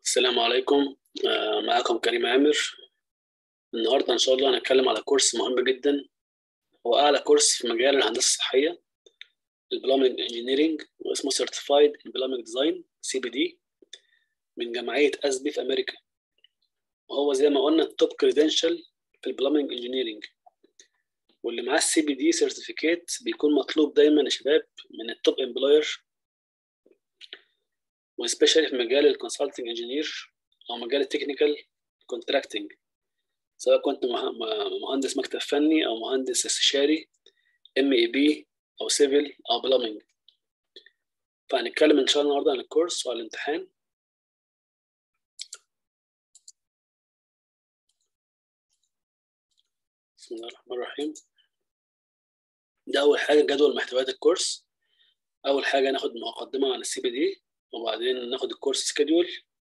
السلام عليكم آه، معاكم كريم عامر النهارده ان شاء الله هنتكلم على كورس مهم جدا هو اعلى كورس في مجال الهندسه الصحيه البلامنج انجينيرنج واسمه سيرتيفايد بلامنج ديزاين سي بي دي من جمعيه اسبي في امريكا وهو زي ما قلنا التوب كريدنشال في البلامنج انجينيرنج واللي معاه السي بي دي سيرتيفيكيت بيكون مطلوب دايما يا شباب من التوب امبلوير وسبيشالي في مجال الكونسلتنج انجينير او مجال التكنيكال كونتراكتنج سواء كنت مهندس مكتب فني او مهندس استشاري ام اي بي او سيفل او بلامنج فهنتكلم ان شاء الله النهارده عن الكورس وعن الامتحان بسم الله الرحمن الرحيم ده اول حاجه جدول محتويات الكورس اول حاجه ناخد مقدمه عن السي بي دي وبعدين ناخد الكورس سكيدول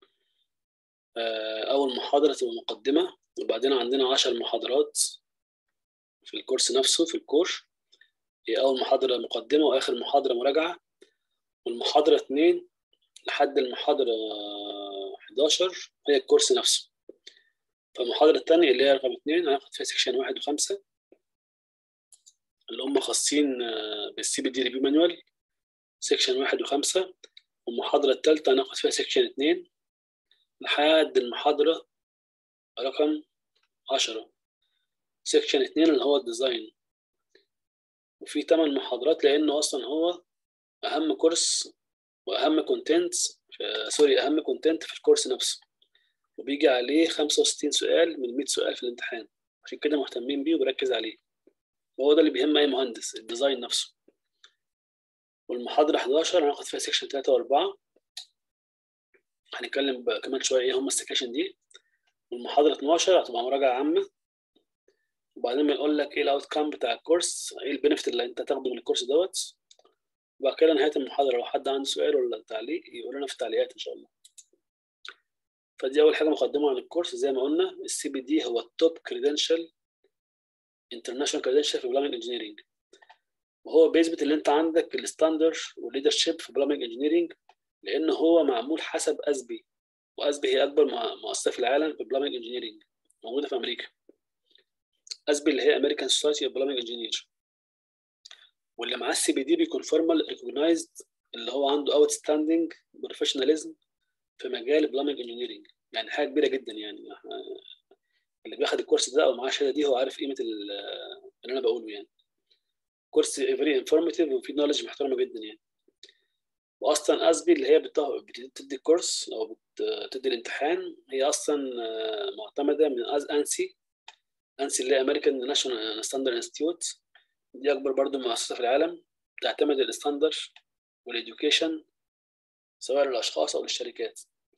اول محاضره تبقى مقدمه وبعدين عندنا عشر محاضرات في الكورس نفسه في الكور هي اول محاضره مقدمه واخر محاضره مراجعه والمحاضره اتنين لحد المحاضره 11 هي الكورس نفسه فالمحاضره الثانيه اللي هي رقم اتنين هناخد فيها سيكشن واحد وخمسة اللي هم خاصين بالسي بي دي ريفيو مانوال سيكشن واحد وخمسة والمحاضرة الثالثة هناخد فيها سيكشن اتنين لحد المحاضرة رقم عشرة سيكشن اتنين اللي هو الديزاين وفي تمن محاضرات لأنه أصلا هو أهم كورس وأهم كونتنت سوري أهم كونتنت في الكورس نفسه وبيجي عليه خمسة وستين سؤال من مية سؤال في الامتحان عشان كده مهتمين بيه وبركز عليه وهو ده اللي بيهم أي مهندس الديزاين نفسه والمحاضرة 11 هناخد فيها سيكشن 3 و4 هنتكلم كمان شوية ايه هم السكاشن دي والمحاضرة 12 هتبقى مراجعة عامة وبعدين بنقول لك ايه الاوت كام بتاع الكورس ايه البنفيت اللي انت تاخده من الكورس دوت وبعد كده نهاية المحاضرة لو حد عنده سؤال ولا تعليق يقول لنا في التعليقات ان شاء الله فدي اول حاجة مقدمة عن الكورس زي ما قلنا السي بي دي هو التوب كريدنشال انترناشونال كريدنشال في بلاننج انجينيرنج وهو بيثبت ان انت عندك الستاندر والليدرشيب في بلامنج انجينيرنج لان هو معمول حسب اسبي واسبي هي اكبر مؤسسه في العالم في بلامنج انجينيرنج موجوده في امريكا اسبي اللي هي امريكان سوسايتي اوف بلامنج انجينير واللي معاه السي بي دي بيكون فورمال ريكوجنايزد اللي هو عنده اوت ستاندنج بروفيشناليزم في مجال بلامنج انجينيرنج يعني حاجه كبيره جدا يعني اللي بياخد الكورس ده او معاه الشهاده دي هو عارف قيمه اللي انا بقوله يعني كورس فيري انفورماتيف وفي نولج محترمه جدا يعني واصلا اسبي اللي هي بتدي الكورس او بتدي الامتحان هي اصلا معتمده من از انسي انسي اللي هي امريكان ناشونال ستاندرد انستيتيوت دي اكبر برضو مؤسسه في العالم تعتمد الستاندرد والاديوكيشن سواء للاشخاص او للشركات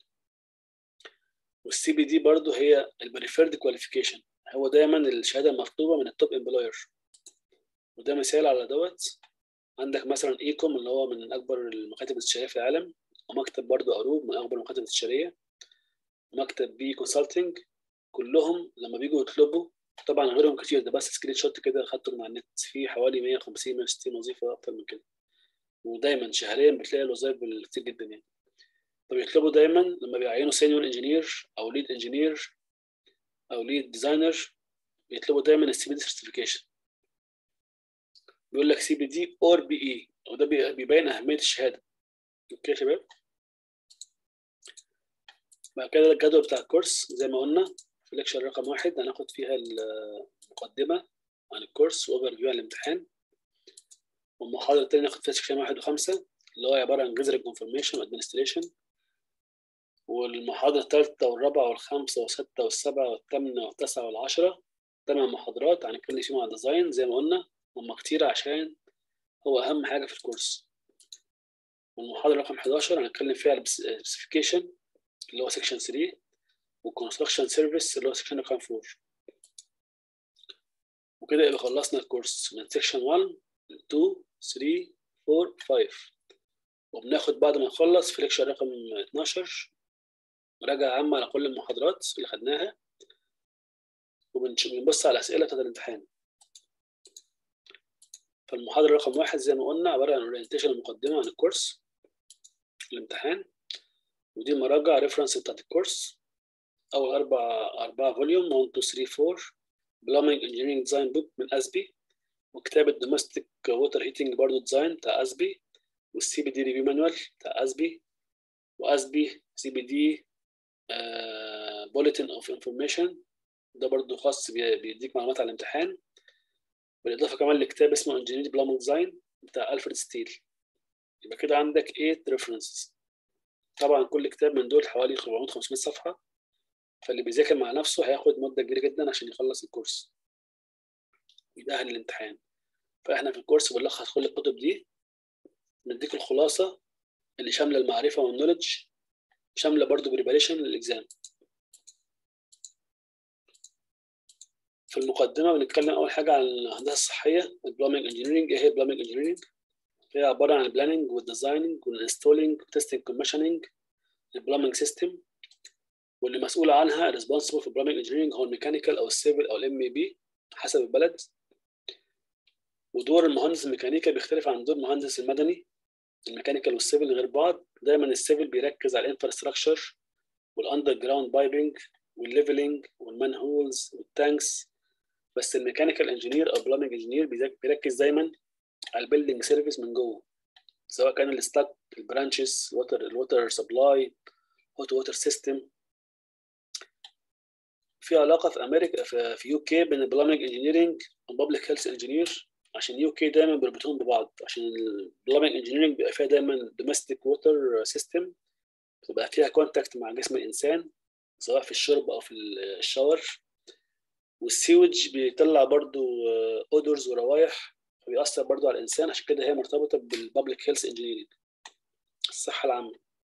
والسي بي دي برضو هي البريفيرد كواليفيكيشن هو دايما الشهاده المطلوبه من التوب امبلوير وده مثال على دوت عندك مثلا ايكوم اللي هو من اكبر المكاتب الاستشاريه في العالم ومكتب برضو اروب من اكبر المكاتب الاستشاريه ومكتب بي كونسلتنج كلهم لما بيجوا يطلبوا طبعا غيرهم كتير ده بس سكرين شوت كده خدته من على النت في حوالي 150 160 وظيفه اكتر من كده ودايما شهريا بتلاقي الوظائف كتير جدا يعني فبيطلبوا دايما لما بيعينوا سينيور انجينير او ليد انجينير او ليد ديزاينر بيطلبوا دايما السي بي دي سيرتيفيكيشن بيقول لك سي بي دي اور بي اي وده بيبين اهميه الشهاده اوكي يا شباب بعد كده الجدول بتاع الكورس زي ما قلنا في ليكشر رقم واحد هناخد فيها المقدمه عن الكورس واوفر فيو عن الامتحان والمحاضره الثانيه ناخد فيها سكشن واحد وخمسه اللي هو عباره عن جذر كونفرميشن وادمنستريشن والمحاضره الثالثه والرابعه والخامسه والسته والسبعه والثامنه والتاسعه والعشره ثمان محاضرات هنتكلم فيهم عن الديزاين زي ما قلنا هم كتير عشان هو أهم حاجة في الكورس والمحاضرة رقم 11 هنتكلم فيها على السبيسيفيكيشن اللي هو سيكشن 3 والكونستراكشن سيرفيس اللي هو سيكشن رقم 4 وكده يبقى خلصنا الكورس من سيكشن 1 2 3 4 5 وبناخد بعد ما نخلص في ليكشر رقم 12 مراجعة عامة على كل المحاضرات اللي خدناها وبنبص على الأسئلة بتاعت الامتحان فالمحاضرة رقم واحد زي ما قلنا عبارة عن اورينتيشن المقدمة عن الكورس الامتحان ودي المراجع ريفرنس بتاعت الكورس اول اربع اربع فوليوم 1 2 3 4 بلامينج انجينيرنج ديزاين بوك من اسبي وكتاب الدومستيك ووتر هيتنج برضه ديزاين بتاع اسبي والسي بي دي ريفيو مانوال بتاع اسبي واسبي سي بي دي بوليتن اوف انفورميشن ده برضه خاص بيديك معلومات على الامتحان بالاضافه كمان لكتاب اسمه انجينير بلامينج ديزاين بتاع الفريد ستيل يبقى كده عندك 8 ريفرنسز طبعا كل كتاب من دول حوالي 400 500 صفحه فاللي بيذاكر مع نفسه هياخد مده كبيره جدا عشان يخلص الكورس يتأهل للامتحان فاحنا في الكورس بنلخص كل الكتب دي نديك الخلاصه اللي شامله المعرفه والنولج شامله برضو بريباريشن للاكزام في المقدمه بنتكلم اول حاجه عن الهندسه الصحيه البلامينج انجينيرنج ايه هي البلامينج انجينيرنج هي عباره عن البلاننج والديزايننج والانستولينج والتستنج كوميشننج البلامينج سيستم واللي مسؤول عنها responsible في plumbing engineering هو الميكانيكال او السيفل او الام بي حسب البلد ودور المهندس الميكانيكا بيختلف عن دور المهندس المدني الميكانيكال والسيفل غير بعض دايما السيفل بيركز على الانفراستراكشر والاندر جراوند بايبنج والليفلنج والمان هولز والتانكس بس الميكانيكال انجينير او بلامينج انجينير بيركز دايما على البيلدنج سيرفيس من جوه سواء كان الستاك البرانشز الوتر الوتر سبلاي هوت ووتر سيستم في علاقه في امريكا في يو كي بين البلامينج انجينيرنج والبابليك هيلث انجينير عشان يو كي دايما بيربطوهم ببعض عشان البلامينج انجينيرنج بيبقى فيها دايما دوميستيك ووتر سيستم بتبقى فيها كونتاكت مع جسم الانسان سواء في الشرب او في الشاور والسيوج بيطلع برضو اودرز وروايح فبيأثر برضو على الانسان عشان كده هي مرتبطه بالبابليك هيلث انجينيرنج الصحه العامه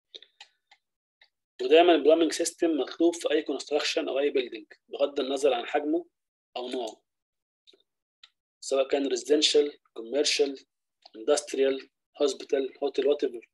ودايما البلامينج سيستم مطلوب في اي كونستراكشن او اي بيلدينج بغض النظر عن حجمه او نوعه سواء كان ريزيدنشال كوميرشال اندستريال هوسبيتال هوتيل وات ايفر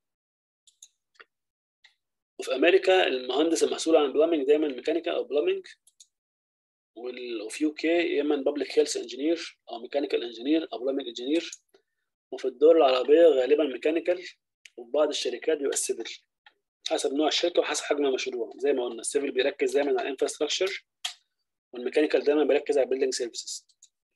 وفي امريكا المهندس المسؤول عن البلامينج دايما ميكانيكال او بلامينج وفي يو كي يا اما بابليك هيلث انجينير او ميكانيكال انجينير او بلامينج انجينير وفي الدول العربيه غالبا ميكانيكال وفي بعض الشركات بيبقى السيفل حسب نوع الشركه وحسب حجم المشروع زي ما قلنا السيفل بيركز دايما على الانفراستراكشر والميكانيكال دايما بيركز على البيلدنج سيرفيسز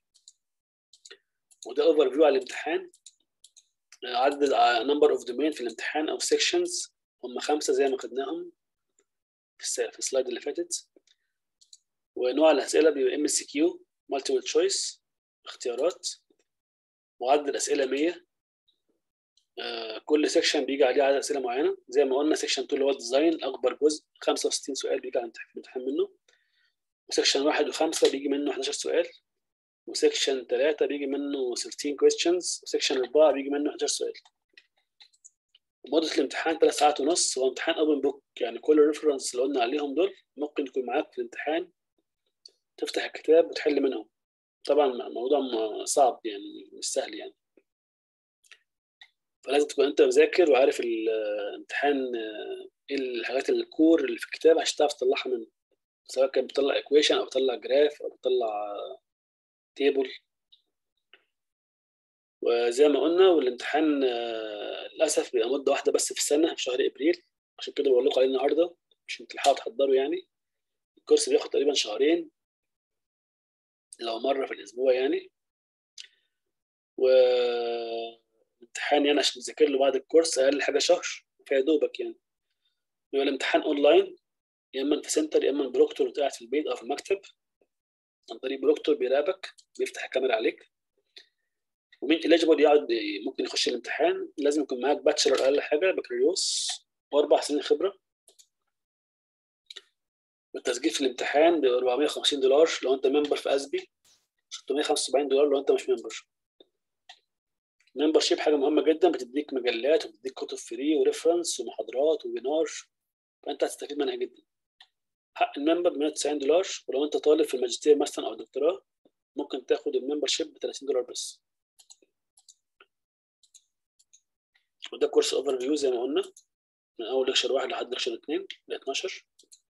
وده اوفر فيو على الامتحان عدد نمبر اوف دومين في الامتحان او سيكشنز هم خمسه زي ما خدناهم في السلايد اللي فاتت ونوع الاسئله بيبقى ام سي كيو مالتيبل تشويس اختيارات معدل الاسئله 100 كل سيكشن بيجي عليه عدد اسئله معينه زي ما قلنا سيكشن 2 اللي هو الديزاين اكبر جزء 65 سؤال بيجي على الامتحان منه وسيكشن 1 و5 بيجي منه 11 سؤال وسيكشن 3 بيجي منه 13 questions وسيكشن 4 بيجي منه 11 سؤال مدة الامتحان 3 ساعات ونص هو امتحان اوبن بوك يعني كل الريفرنس اللي قلنا عليهم دول ممكن يكون معاك في الامتحان تفتح الكتاب وتحل منهم طبعا الموضوع صعب يعني مش سهل يعني فلازم تكون انت مذاكر وعارف الامتحان ايه الحاجات الكور اللي في الكتاب عشان تعرف تطلعها منه سواء كان بتطلع ايكويشن او بتطلع جراف او بتطلع تيبل وزي ما قلنا والامتحان للاسف بيبقى مده واحده بس في السنه في شهر ابريل عشان كده بقول لكم عليه النهارده عشان تلحقوا تحضروا يعني الكورس بياخد تقريبا شهرين لو مره في الاسبوع يعني و الامتحان يعني عشان تذاكر له بعد الكورس اقل حاجه شهر فيا دوبك يعني بيبقى الامتحان اونلاين يا اما في سنتر يا اما بروكتور وانت قاعد في البيت او في المكتب عن طريق بروكتور بيراقبك بيفتح الكاميرا عليك ومين اليجيبل يقعد ممكن يخش الامتحان لازم يكون معاك باتشلر اقل حاجه بكالوريوس واربع سنين خبره والتسجيل في الامتحان ب 450 دولار لو انت ممبر في اسبي 675 دولار لو انت مش ممبر ممبر شيب حاجه مهمه جدا بتديك مجلات وبتديك كتب فري وريفرنس ومحاضرات وبينار فانت هتستفيد منها جدا حق الممبر ب 190 دولار ولو انت طالب في الماجستير مثلا او الدكتوراه ممكن تاخد الممبر شيب ب 30 دولار بس وده كورس اوفر فيو زي ما قلنا من اول ليكشر واحد لحد ليكشر اثنين ل 12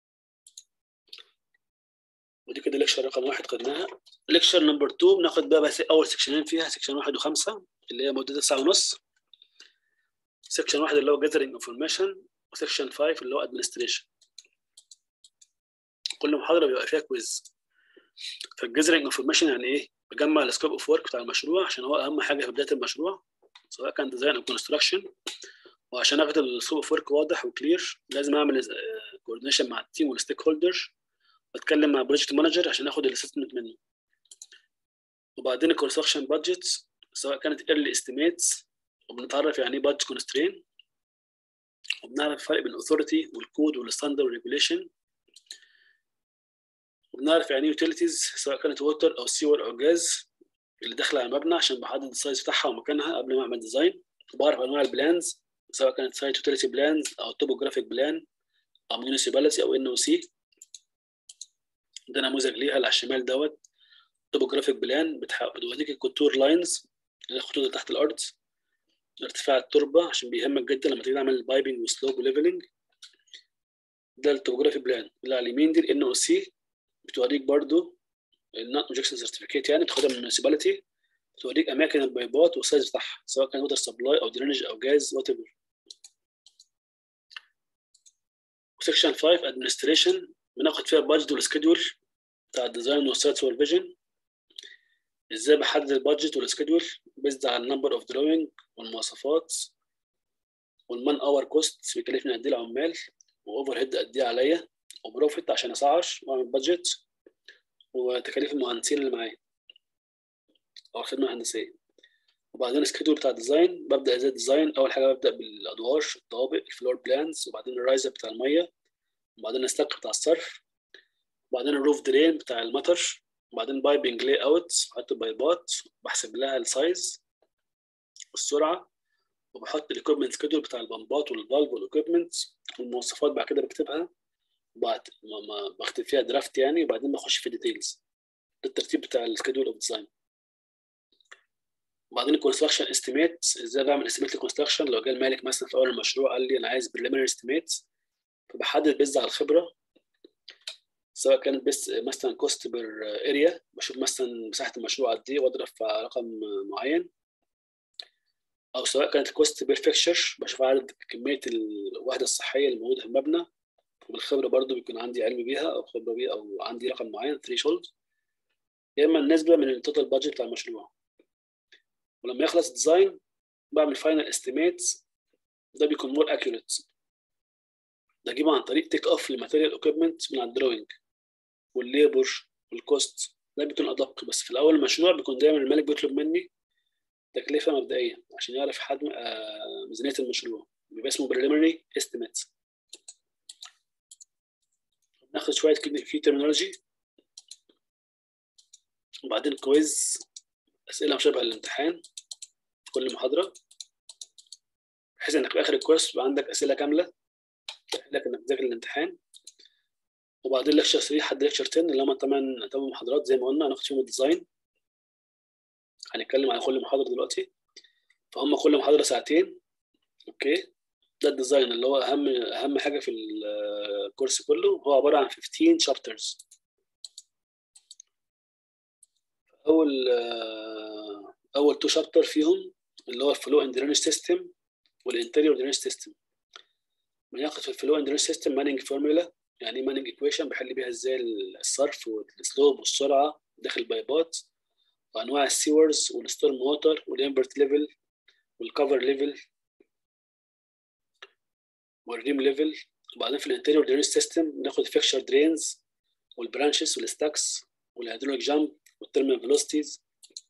ودي كده ليكشر رقم واحد خدناها ليكشر نمبر 2 بناخد بقى بس اول سكشنين فيها سكشن واحد وخمسه اللي هي مدتها ساعه ونص سكشن واحد اللي هو جاذرينج انفورميشن وسكشن 5 اللي هو ادمنستريشن كل محاضره بيبقى فيها كويز فالجذرنج انفورميشن يعني ايه بجمع السكوب اوف ورك بتاع المشروع عشان هو اهم حاجه في بدايه المشروع سواء كان ديزاين او كونستراكشن وعشان اخد السكوب اوف ورك واضح وكلير لازم اعمل كوردينيشن مع التيم والستيك هولدر واتكلم مع البروجكت مانجر عشان اخد الاسسمنت منه وبعدين الكونستراكشن بادجت سواء كانت ايرلي استيميتس وبنتعرف يعني ايه بادجت كونسترين وبنعرف الفرق بين الاثوريتي والكود والستاندرد والريجوليشن وبنعرف يعني ايه يوتيليتيز سواء كانت ووتر او سيور او جاز اللي داخله على المبنى عشان بحدد السايز بتاعها ومكانها قبل ما اعمل ديزاين وبعرف انواع البلانز سواء كانت سايت يوتيليتي بلانز او توبوجرافيك بلان او ميونيسيباليتي او ان او سي ده نموذج ليها اللي على الشمال دوت توبوجرافيك بلان بتوريك الكونتور لاينز اللي الخطوط اللي تحت الارض ارتفاع التربه عشان بيهمك جدا لما تيجي تعمل بايبنج وسلوب وليفلنج ده التوبوجرافي بلان اللي على اليمين دي الان او سي بتوريك برضو النون اوبجكشن سيرتيفيكيت يعني بتاخدها من المونسيباليتي بتوريك اماكن البايبات والسايز بتاعها سواء كان ووتر سبلاي او درينج او جاز وات ايفر وسكشن 5 ادمنستريشن بناخد فيها البادجت والسكيدول بتاع الديزاين والسايت سوبرفيجن ازاي بحدد البادجت والسكيدول بيزد على النمبر اوف دروينج والمواصفات والمان اور كوست بيكلفني قد ايه العمال واوفر هيد قد ايه عليا وبروفيت عشان اسعر واعمل بادجت وتكاليف المهندسين اللي معايا او الخدمه الهندسيه وبعدين السكيدول بتاع الديزاين ببدا ازاي ديزاين اول حاجه ببدا بالادوار الطوابق الفلور بلانز وبعدين الرايزر بتاع الميه وبعدين الستاك بتاع الصرف وبعدين الروف درين بتاع المطر وبعدين بايبنج لاي اوت بحط بايبات بحسب لها السايز والسرعه وبحط الايكويبمنت سكيدول بتاع البمبات والفالف والايكويبمنت والمواصفات بعد كده بكتبها بعد ما بكتب فيها درافت يعني وبعدين بخش في ديتيلز ده الترتيب بتاع السكيدول اوف ديزاين وبعدين الكونستراكشن استيميت ازاي بعمل استيميت للكونستراكشن لو جه المالك مثلا في اول المشروع قال لي انا عايز بريليمينري استيميت فبحدد بيز على الخبره سواء كانت بس مثلا كوست بير اريا بشوف مثلا مساحه المشروع قد ايه واضرب في رقم معين او سواء كانت الكوست بير فيكشر بشوف عدد كميه الوحده الصحيه الموجوده في المبنى وبالخبره برضو بيكون عندي علم بيها او خبره بيها او عندي رقم معين ثريشولد يا اما النسبه من التوتال بادجت بتاع المشروع ولما يخلص الديزاين بعمل فاينل استيميتس ده بيكون مور اكيوريت بجيبه عن طريق تيك اوف لماتيريال اكويبمنت من على الدروينج والليبر والكوست ده بيكون ادق بس في الاول المشروع بيكون دايما المالك بيطلب مني تكلفه مبدئيه عشان يعرف حجم ميزانيه المشروع بيبقى اسمه بريليمينري استيميت ناخد شويه في ترمينولوجي وبعدين كويز اسئله مشابهه للامتحان في كل محاضره بحيث انك في اخر الكورس يبقى عندك اسئله كامله لك انك تذاكر الامتحان وبعدين لكشر 3 لحد لكشر 10 اللي هم 8 8 محاضرات زي ما قلنا هناخد فيهم الديزاين هنتكلم على كل محاضره دلوقتي فهم كل محاضره ساعتين اوكي ده الديزاين اللي هو اهم اهم حاجه في الكورس كله هو عباره عن 15 شابترز اول اول تو شابتر فيهم اللي هو الفلو اند درينج سيستم والانتريور درينج سيستم بناخد في الفلو اند درينج سيستم مانينج فورمولا يعني ايه مانينج ايكويشن بحل بيها ازاي الصرف والسلوب والسرعه داخل البايبات وانواع السيورز والستورم ووتر والامبرت ليفل والكفر ليفل والريم ليفل وبعدين في الانتيريور درينج سيستم بناخد فيكشر درينز والبرانشز والستاكس والهيدروليك جامب والتيرمال فيلوسيتيز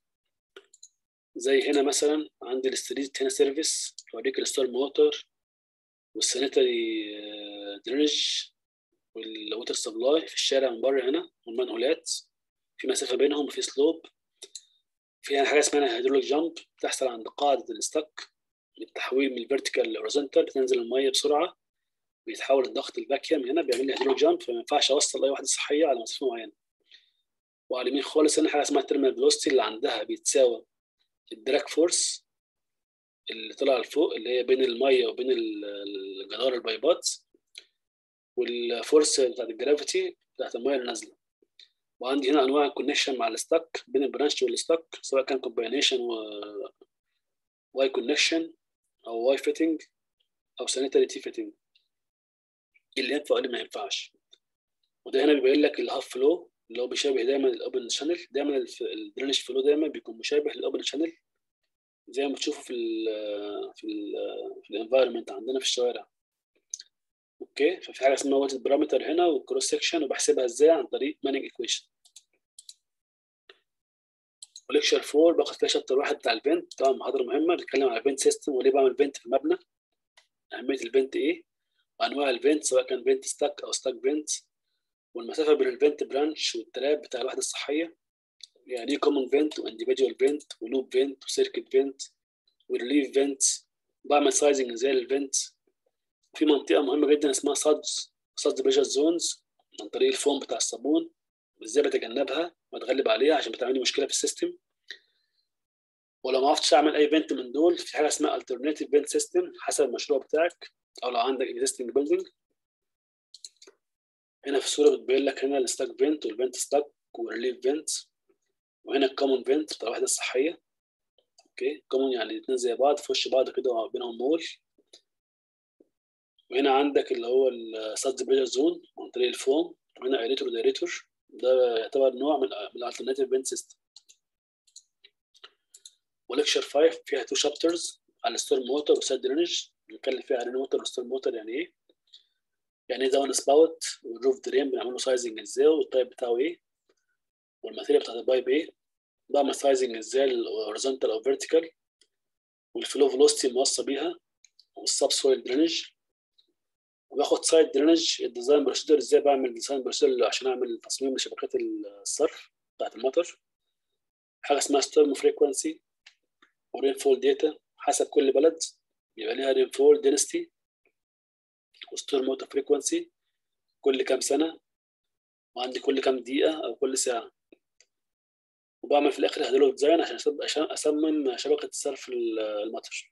زي هنا مثلا عندي الستريت هنا سيرفيس بوريك الستورم ووتر والسانيتري درينج والووتر سبلاي في الشارع من بره هنا والمنقولات في مسافه بينهم وفي سلوب في حاجه اسمها هيدروليك جامب بتحصل عند قاعده الستك للتحويل من الفيرتيكال للهوريزونتال بتنزل الميه بسرعه بيتحول الضغط الفاكيوم هنا بيعمل لي هيدروليك جامب فما ينفعش اوصل اي وحده صحيه على مسافه معينه وعلى اليمين خالص هنا حاجه اسمها التيرمال فيلوسيتي اللي عندها بيتساوى الدراك فورس اللي طلع لفوق اللي هي بين الميه وبين الجدار البايبات والفورس بتاعت الجرافيتي بتاعت الميه اللي نازله وعندي هنا انواع الكونكشن مع الستاك بين البرانش والستاك سواء كان كومباينيشن و واي كونكشن او واي فيتنج او سانيتاري تي فيتنج ايه اللي ينفع وايه اللي ما ينفعش وده هنا بيبين لك الهاف فلو اللي هو بيشابه دايما الاوبن شانل دايما الدرينج فلو دايما بيكون مشابه للاوبن شانل زي ما بتشوفوا في ال في ال في الانفايرمنت عندنا في الشوارع اوكي ففي حاجه اسمها وات بارامتر هنا والكروس سكشن وبحسبها ازاي عن طريق مانينج ايكويشن وليكشر 4 باخد فيها شابتر واحد بتاع الفنت طبعا محاضره مهمه بنتكلم على الفنت سيستم وليه بعمل فنت في المبنى اهميه الفنت ايه وانواع الفنت سواء كان فنت ستاك او ستاك فنت والمسافه بين الفنت برانش والتراب بتاع الوحده الصحيه يعني ايه كومن فنت وانديفيدوال فنت ولوب فنت وسيركت فنت وريليف فنت بعمل سايزنج ازاي للفنت في منطقه مهمه جدا اسمها صدز صدز بريشر زونز عن طريق الفوم بتاع الصابون ازاي بتجنبها واتغلب عليها عشان بتعمل لي مشكله في السيستم ولو ما عرفتش اعمل اي فنت من دول في حاجه اسمها alternative vent system حسب المشروع بتاعك او لو عندك existing building هنا في الصوره بتبين لك هنا الستاك فنت والفنت ستاك والريليف فنت وهنا الكومن فنت بتاع الوحده الصحيه اوكي كومن يعني الاثنين زي بعض في وش بعض كده بينهم مول وهنا عندك اللي هو السادز بريشر زون عن طريق الفوم وهنا ايريتور ودايريتور ده يعتبر نوع من من الالترناتيف فنت سيستم وليكشر 5 فيها تو شابترز على الستورم موتور وسايد درينج بنتكلم فيها عن موتور وستورم موتور يعني ايه يعني ايه داون سباوت والروف درين بنعمل له سايزنج ازاي والتايب بتاعه ايه والماتيريال بتاعت البايب ايه بعمل سايزنج ازاي الهوريزونتال او فيرتيكال والفلو فيلوسيتي الموصى بيها والسب سويل درينج وباخد سايد درينج الديزاين بروسيدور ازاي بعمل ديزاين بروسيدور عشان اعمل تصميم لشبكات الصرف بتاعت المطر حاجه اسمها ستورم فريكونسي ورين فول داتا حسب كل بلد بيبقى ليها رين فول دينستي وستورم ووتر فريكونسي كل كام سنه وعندي كل كام دقيقه او كل ساعه وبعمل في الاخر هيدروليك ديزاين عشان عشان اصمم شبكه صرف المطر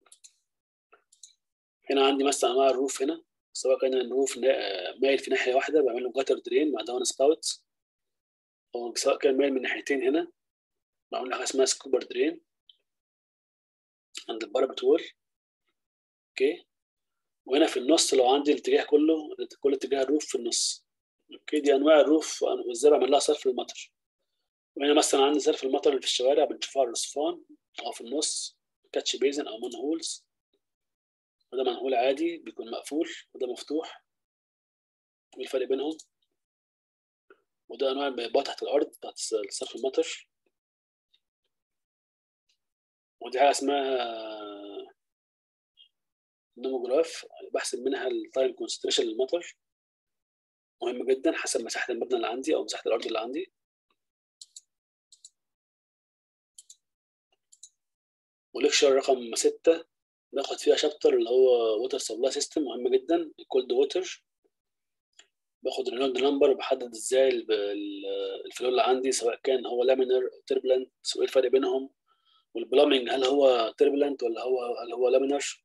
هنا عندي مثلا انواع الروف هنا سواء كان الروف مايل في ناحيه واحده بعمل له جاتر درين مع داون سباوت او سواء كان مايل من ناحيتين هنا بعمل له حاجه اسمها سكوبر درين عند الباربت وول اوكي وهنا في النص لو عندي الاتجاه كله كل اتجاه الروف في النص اوكي دي انواع الروف وازاي بعمل لها صرف المطر وهنا مثلا عندي صرف المطر اللي في الشوارع بنشوفها على الرصفان او في النص كاتش بيزن او مان هولز وده منهول عادي بيكون مقفول وده مفتوح ايه الفرق بينهم وده انواع البيبات تحت الارض بتاعت صرف المطر ودي حاجه اسمها نوموجراف بحسب منها التايم كونسنتريشن للمطر مهم جدا حسب مساحه المبنى اللي عندي او مساحه الارض اللي عندي وليكشر رقم ستة باخد فيها شابتر اللي هو ووتر سبلاي سيستم مهم جدا الكولد ووتر باخد الرينولد نمبر وبحدد ازاي الفلو اللي عندي سواء كان هو لامينر تربلنت وايه الفرق بينهم والبلامينج هل هو تربلنت ولا هو هل هو لامينر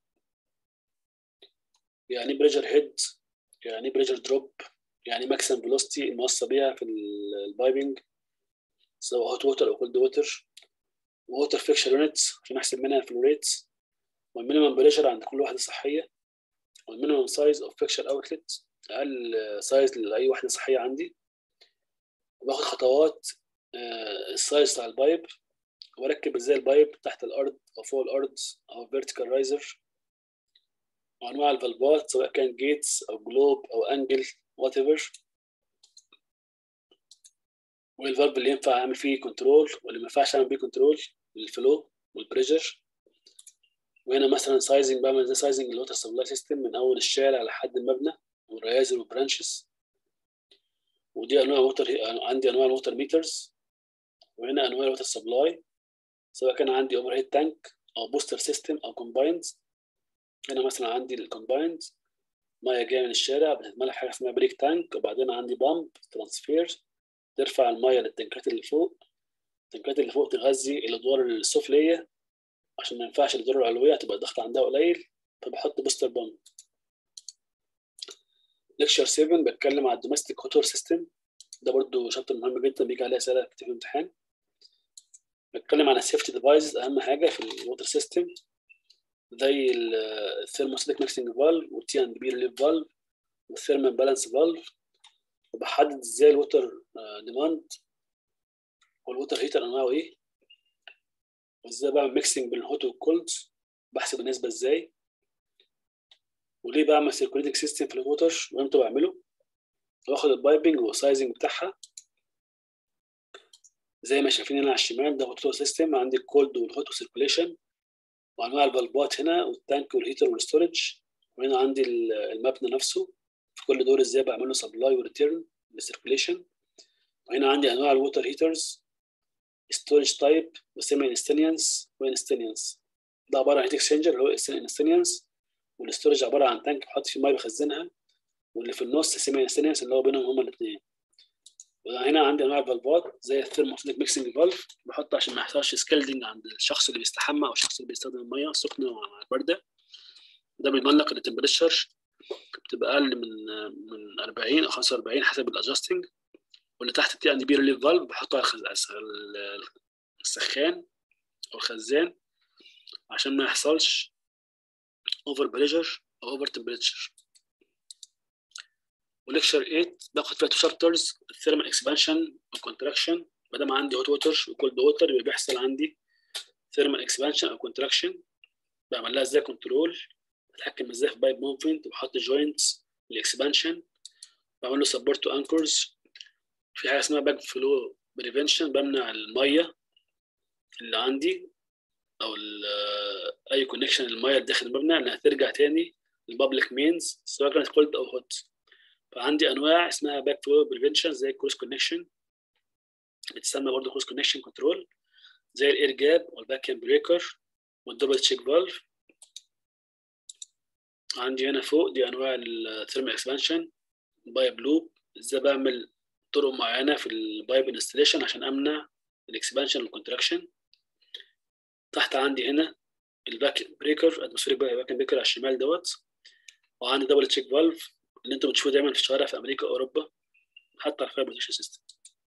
يعني بريشر هيد يعني بريشر دروب يعني ماكسيمم فيلوسيتي الموصى بيها في البايبنج سواء هوت ووتر او كولد ووتر ووتر فيكشر يونتس عشان احسب منها الفلو ريتس والمينيمم بريشر عند كل وحده صحيه والمينيمم سايز اوف فيكشر اوتلت اقل سايز لاي وحده صحيه عندي وباخد خطوات السايز بتاع البايب واركب ازاي البايب تحت الارض او فوق الارض او فيرتيكال رايزر وانواع الفالفات سواء كان جيتس او جلوب او انجل وات ايفر والفالف اللي ينفع اعمل فيه كنترول واللي ما ينفعش اعمل بيه كنترول للفلو والبريشر وهنا مثلا سايزنج بعمل زي سايزنج الوتر سبلاي سيستم من اول الشارع لحد المبنى والريازر والبرانشز ودي انواع ووتر عندي انواع الووتر ميترز وهنا انواع الووتر سبلاي سواء كان عندي اوفر هيد تانك او بوستر سيستم او كومبايند هنا مثلا عندي الكومبايند ميه جايه من الشارع بتتملى حاجه اسمها بريك تانك وبعدين عندي بامب ترانسفير ترفع الميه للتنكات اللي فوق التنكات اللي فوق تغذي الادوار السفليه عشان ما ينفعش الادوار العلويه تبقى الضغط عندها قليل فبحط بوستر بامب ليكشر 7 بتكلم على الدوميستيك هوتور سيستم ده برضو شابتر مهم جدا بيجي عليه اسئله كتير في الامتحان بتكلم عن السيفتي ديفايس اهم حاجه في الووتر سيستم زي الثيرموستاتيك ميكسنج فالف والتي اند بي ريليف فالف والثيرمال بالانس فالف وبحدد ازاي الووتر ديماند والووتر هيتر انواعه ايه وازاي بعمل ميكسنج بين الهوت والكولد بحسب النسبه ازاي وليه بعمل سيركوليتنج سيستم في الووتر وامتى بعمله واخد البايبنج والسايزنج بتاعها زي ما شايفين هنا على الشمال ده ووتر سيستم عندي الكولد والهوت وسيركوليشن وانواع البلبات هنا والتانك والهيتر والستورج وهنا عندي المبنى نفسه في كل دور ازاي بعمل له سبلاي وريتيرن للسيركوليشن وهنا عندي انواع الووتر هيترز ستورج تايب وسيمي انستنيانس وانستنيانس ده عباره عن هيت اكسشينجر اللي هو انستنيانس والستورج عباره عن تانك بحط فيه ميه بخزنها واللي في النص سيمي انستنيانس اللي هو بينهم هما الاثنين هنا عندي انواع الفالفات زي الثيرموستاتيك ميكسنج فالف بحط عشان ما يحصلش سكيلدنج عند الشخص اللي بيستحمى او الشخص اللي بيستخدم الميه السخنه مع البارده ده بيضمن لك ان التمبريتشر بتبقى اقل من من 40 او 45 حسب الادجستنج واللي تحت دي عندي بي ريليف فالف بحطه على السخان او الخزان عشان ما يحصلش اوفر بريشر او اوفر تمبريتشر وليكشر 8 باخد فيها تو شابترز الثيرمال اكسبانشن والكونتراكشن ما دام عندي هوت ووتر وكولد ووتر يبقى بيحصل عندي ثيرمال اكسبانشن او كونتراكشن بعمل لها ازاي كنترول بتحكم ازاي في بايب موفمنت وبحط جوينتس للاكسبانشن بعمل له سبورت تو انكرز في حاجه اسمها باك فلو بريفنشن بمنع الميه اللي عندي او اي كونكشن الميه داخل المبنى انها ترجع تاني للبابليك مينز سواء كانت كولد او هوت فعندي انواع اسمها باك فلو بريفنشن زي الكروس كونكشن بتسمى برضه كروس كونكشن كنترول زي الاير جاب والباك اند بريكر والدبل تشيك فالف عندي هنا فوق دي انواع الثيرمال اكسبانشن بايب لوب ازاي بعمل طرق معينه في البايب انستليشن عشان امنع الاكسبانشن والكونتراكشن تحت عندي هنا الباك بريكر اتموسفيريك باك بريكر على الشمال دوت وعندي دبل تشيك فالف اللي انتوا بتشوفوه دايما في الشوارع في امريكا واوروبا حتى على الفاير بروتكشن سيستم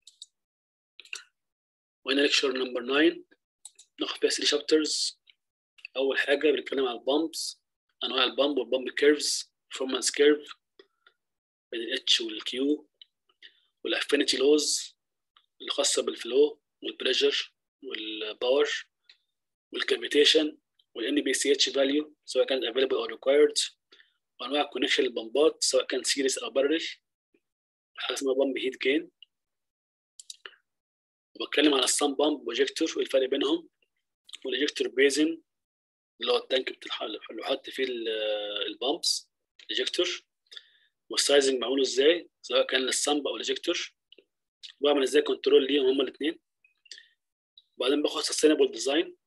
وهنا ليكشر نمبر 9 ناخد فيها 3 شابترز اول حاجه بنتكلم على البامبس انواع البامب والبامب كيرفز performance كيرف بين الاتش والكيو والافينيتي لوز اللي خاصه بالفلو والبريشر والباور والكافيتيشن والان بي سي اتش فاليو سواء كانت available او required وانواع الكونكشن للبمبات سواء كان سيريس او بارل حاجه اسمها بامب هيت جين وبتكلم على السام بامب بروجيكتور والفرق بينهم والاجكتور بيزن اللي هو التانك بتاع اللي بحط فيه البامبس الاجكتور والسايزنج معمول ازاي سواء كان للسامب او الاجكتور بعمل ازاي كنترول ليهم هما الاثنين وبعدين باخد سستينبل ديزاين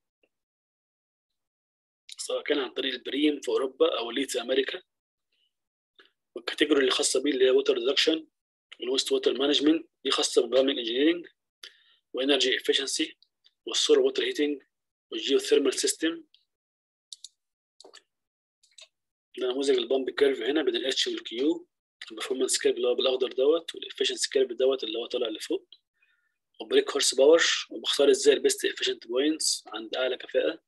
سواء كان عن طريق البريم في اوروبا او الليد في امريكا والكاتيجوري اللي خاصه بيه اللي هي ووتر ريدكشن والويست ووتر مانجمنت دي خاصه بالبلامينج انجينيرنج وانرجي افشنسي والسور ووتر هيتنج والجيوثيرمال سيستم ده نموذج البامب كيرف هنا بين الاتش والكيو البرفورمانس كيرف اللي هو بالاخضر دوت والافشنسي كيرف دوت اللي هو طالع لفوق وبريك هورس باور وبختار ازاي البيست افشنت بوينتس عند اعلى كفاءه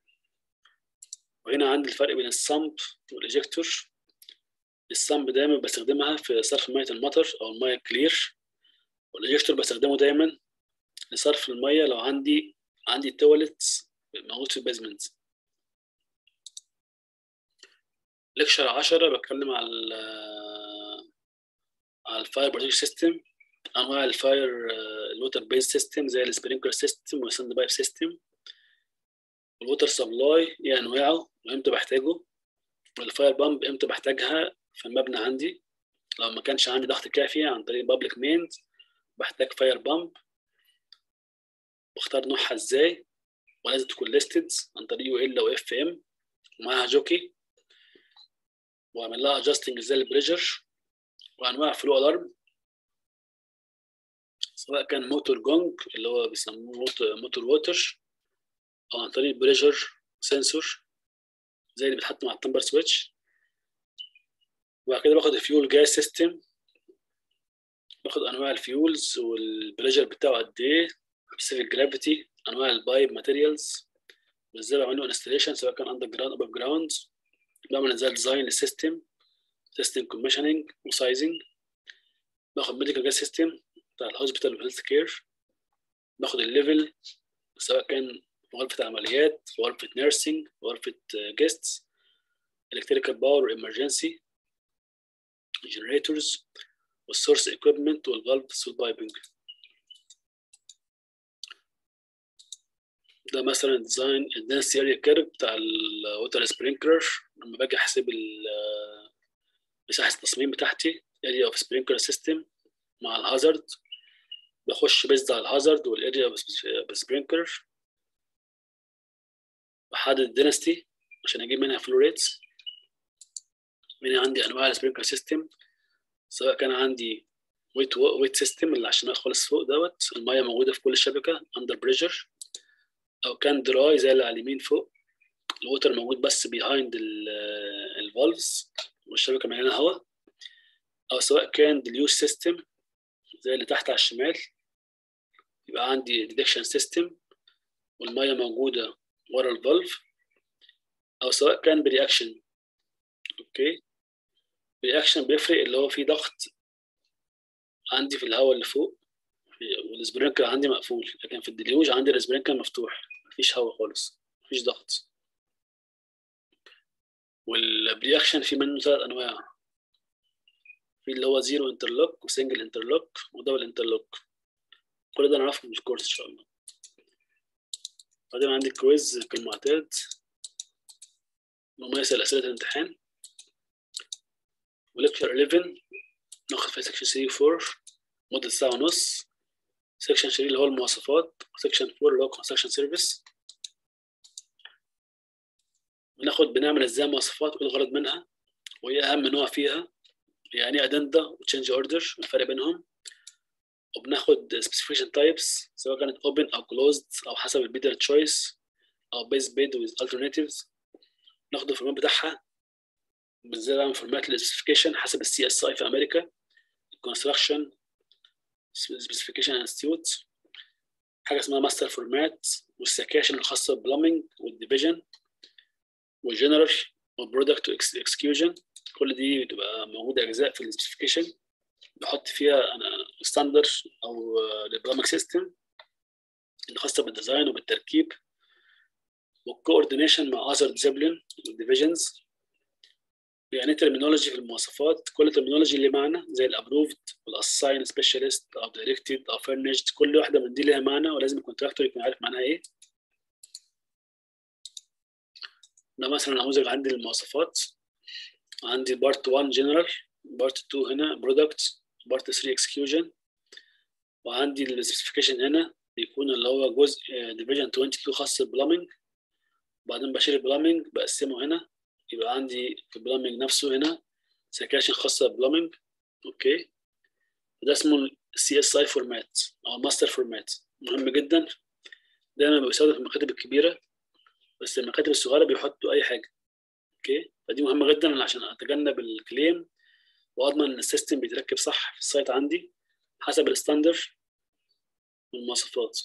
وهنا عندي الفرق بين السامب والاجكتور السامب دايما بستخدمها في صرف ميه المطر او الميه الكلير والاجكتور بستخدمه دايما لصرف الميه لو عندي عندي تواليت موجود في البيزمنت ليكشر 10 بتكلم على ال على الفاير بروتكشن سيستم انواع الفاير الووتر بيز سيستم زي السبرينكلر سيستم والساند بايب سيستم الووتر سبلاي ايه انواعه وامتى بحتاجه والفاير بامب امتى بحتاجها في المبنى عندي لو ما كانش عندي ضغط كافي عن طريق بابليك مينز بحتاج فاير بامب بختار نوعها ازاي ولازم تكون ليستد عن طريق يو ال او اف ام ومعاها جوكي واعمل لها ادجستنج زي البريشر وانواع فلو الارم سواء كان موتور جونج اللي هو بيسموه موتور ووتر او عن طريق بريشر سنسور زي اللي بيتحط مع التمبر سويتش وبعد كده باخد الفيول جاز سيستم باخد انواع الفيولز والبريشر بتاعه قد ايه سبيسيفيك جرافيتي انواع البايب ماتيريالز وازاي بعمل له انستليشن سواء كان اندر جراوند او ابove جراوند بعمل ازاي ديزاين للسيستم سيستم كوميشننج وسايزنج باخد ميديكال جاز سيستم بتاع الهوسبيتال والهيلث كير باخد الليفل سواء كان في غرفة عمليات في غرفة نيرسينج في غرفة جيستس electrical باور emergency generators والسورس equipment والفالفز والبايبنج ده مثلا ديزاين الدنسي اريا كيرف بتاع الووتر سبرينكلر لما باجي احسب مساحه التصميم بتاعتي اريا اوف سبرينكلر سيستم مع الهازارد بخش بيزد على الهازارد والاريا اوف سبرينكلر بحدد الدينستي عشان اجيب منها فلو ريتس من عندي انواع السبرينكلر سيستم سواء كان عندي ويت ويت سيستم اللي عشان خالص فوق دوت الميه موجوده في كل الشبكه اندر بريشر او كان دراي زي اللي على اليمين فوق الووتر موجود بس بيهايند الفالفز والشبكه مليانه هواء او سواء كان ديليوش سيستم زي اللي تحت على الشمال يبقى عندي ديدكشن سيستم والميه موجوده ورا الفالف او سواء كان برياكشن اوكي برياكشن بيفرق اللي هو فيه ضغط عندي في الهواء اللي فوق والسبرينكلر عندي مقفول لكن في الديليوج عندي السبرينكلر مفتوح مفيش هواء خالص مفيش ضغط والرياكشن في منه ثلاث انواع في اللي هو زيرو انترلوك وسنجل انترلوك ودبل انترلوك كل ده نعرفه في الكورس ان شاء الله بعدين عندي كويز كالمعتاد مميز لأسئلة الامتحان وليكتشر 11 ناخد فيها سكشن 3 و 4 مدة ساعة ونص سكشن 3 اللي هو المواصفات وسكشن 4 اللي هو كونستراكشن سيرفيس بناخد بنعمل ازاي مواصفات وايه الغرض منها وايه اهم نوع فيها يعني ايه ادندا وتشينج اوردر الفرق بينهم وبناخد specification types سواء كانت open او closed او حسب البيدر تشويس او base bid with alternatives ناخد الفورمات بتاعها بالذات بعمل فورمات للسبيسيفيكيشن حسب السي اس اي في امريكا الكونستراكشن سبيسيفيكيشن انستيتيوت حاجه اسمها ماستر فورمات والسكاشن الخاصه بالبلمنج والديفيجن والجنرال والبرودكت اكسكيوجن كل دي بتبقى موجوده اجزاء في السبيسيفيكيشن بحط فيها انا ستاندر او البلمنج سيستم الخاصه بالديزاين وبالتركيب والكوردينيشن مع اذر ديسيبلين والديفيجنز يعني ترمينولوجي في المواصفات كل ترمينولوجي ليه معنى زي الابروفد والاساين سبيشالست او دايركتد او فيرنشد كل واحده من دي ليها معنى ولازم الكونتراكتور يكون عارف معناها ايه ده مثلا نموذج عندي للمواصفات عندي بارت 1 جنرال بارت 2 هنا برودكت بارت 3 اكسكيوجن وعندي السبيسيفيكيشن هنا بيكون اللي هو جزء ديفيجن 22 خاص بالبلامنج وبعدين بشيل البلامنج بقسمه هنا يبقى عندي في البلامنج نفسه هنا سكاشن خاصة بالبلامنج اوكي وده اسمه السي اس اي فورمات او الماستر فورمات مهم جدا دايما بيستخدم في المكاتب الكبيرة بس المكاتب الصغيرة بيحطوا أي حاجة اوكي فدي مهمة جدا عشان أتجنب الكليم وأضمن إن السيستم بيتركب صح في السايت عندي حسب الستاندر والمواصفات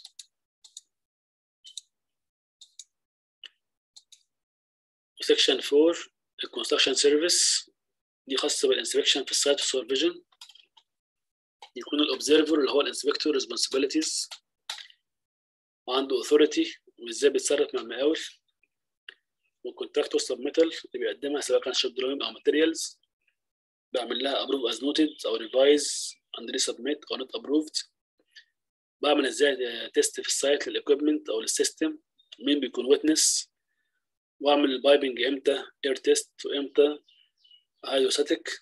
سكشن 4 الكونستراكشن سيرفيس دي خاصه بالانسبكشن في السايت والسوبرفيجن يكون الاوبزرفر اللي هو الانسبكتور ريسبونسبيلتيز وعنده اوثوريتي وازاي بيتصرف مع المقاول والكونتراكتور سبميتال اللي بيقدمها سواء كان شوب دروينج او ماتيريالز بعمل لها ابروف از نوتد او ريفايز اند ري سبميت او نوت ابروفد بعمل ازاي تيست في السايت للاكويبمنت او للسيستم مين بيكون ويتنس واعمل البايبنج امتى اير تيست وامتى هايدروستاتيك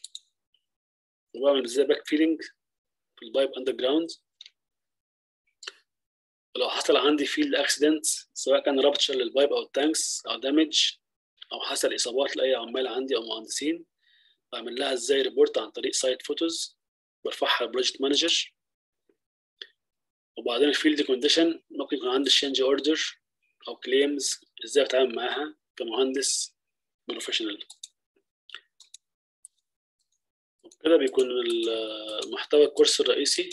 وبعمل ازاي باك فيلينج في البايب اندر جراوند ولو حصل عندي فيلد اكسيدنت سواء كان رابتشر للبايب او التانكس او دامج او حصل اصابات لاي عمال عندي او مهندسين بعمل لها ازاي ريبورت عن طريق سايت فوتوز برفعها للبروجكت مانجر وبعدين الفيلد كونديشن ممكن يكون عندي تشينج اوردر او كليمز ازاي اتعامل معاها كمهندس بروفيشنال كده بيكون محتوى الكورس الرئيسي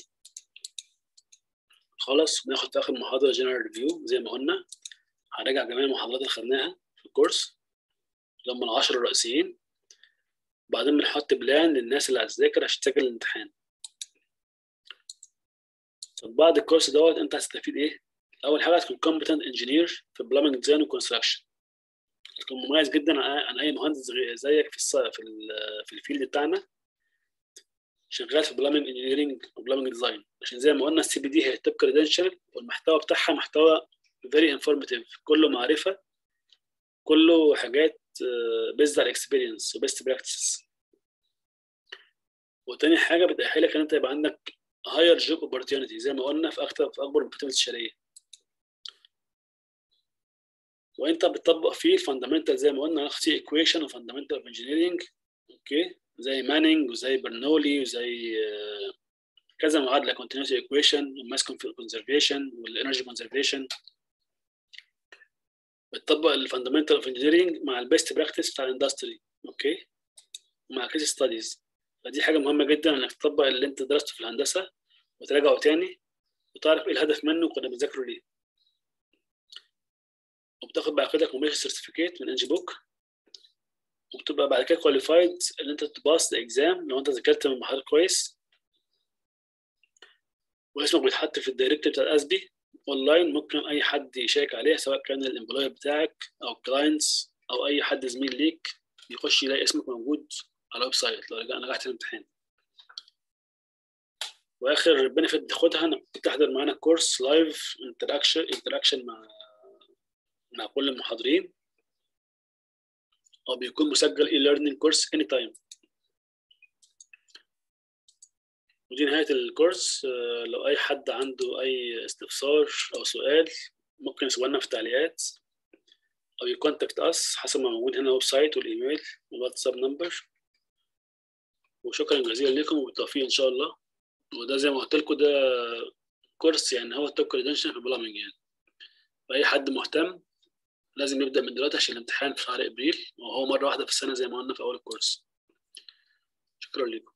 خلاص بناخد في اخر محاضره جنرال ريفيو زي ما قلنا هنراجع جميع المحاضرات اللي خدناها في الكورس اللي هم العشرة الرئيسيين بعدين بنحط بلان للناس اللي هتذاكر عشان تسجل الامتحان طب بعد الكورس دوت انت هتستفيد ايه؟ اول حاجه هتكون كومبتنت انجينير في بلامنج ديزاين وكونستراكشن هتكون مميز جدا عن اي مهندس زيك في الص... في ال... في الفيلد بتاعنا شغال في بلامنج انجينيرنج وبلامنج ديزاين عشان زي ما قلنا السي بي دي هي توب كريدنشال والمحتوى بتاعها محتوى فيري انفورماتيف كله معرفه كله حاجات بيزد على اكسبيرينس وبيست براكتسز وتاني حاجه بتأهلك ان انت يبقى عندك هاير جوب اوبورتيونيتي زي ما قلنا في اكتر في اكبر المكاتب الاستشاريه وانت بتطبق فيه الفاندامنتال زي ما قلنا اختي ايكويشن وفاندامنتال اوف انجينيرنج اوكي زي مانينج وزي برنولي وزي كذا معادله كونتينوس ايكويشن والماس كونزرفيشن والانرجي كونزرفيشن بتطبق الفاندامنتال اوف انجينيرنج مع البيست براكتس بتاع الاندستري اوكي ومع كيس ستاديز فدي حاجه مهمه جدا انك تطبق اللي انت درسته في الهندسه وتراجعه تاني وتعرف ايه الهدف منه وكنا بنذاكره ليه وبتاخد بعد كده كومبليشن سيرتيفيكيت من انجي بوك وبتبقى بعد كده كواليفايد ان انت تباص الاكزام لو انت ذاكرت من المحاضر كويس واسمك بيتحط في الدايركتوري بتاع الاسبي اونلاين ممكن اي حد يشارك عليها سواء كان الامبلوير بتاعك او كلاينتس او اي حد زميل ليك يخش يلاقي اسمك موجود على الويب سايت لو نجحت الامتحان واخر بنفيت تاخدها انك بتحضر معانا كورس لايف انتراكشن انتراكشن مع مع كل المحاضرين او بيكون مسجل اي ليرنينج كورس اني تايم ودي نهايه الكورس لو اي حد عنده اي استفسار او سؤال ممكن يسيبوا لنا في التعليقات او يكونتاكت اس حسب ما موجود هنا الويب سايت والايميل والواتساب نمبر وشكرا جزيلا لكم وبالتوفيق ان شاء الله وده زي ما قلت لكم ده كورس يعني هو التوب كريدنشال في البلامنج يعني فاي حد مهتم لازم يبدا من دلوقتي عشان الامتحان في شهر ابريل وهو مره واحده في السنه زي ما قلنا في اول الكورس شكرا لكم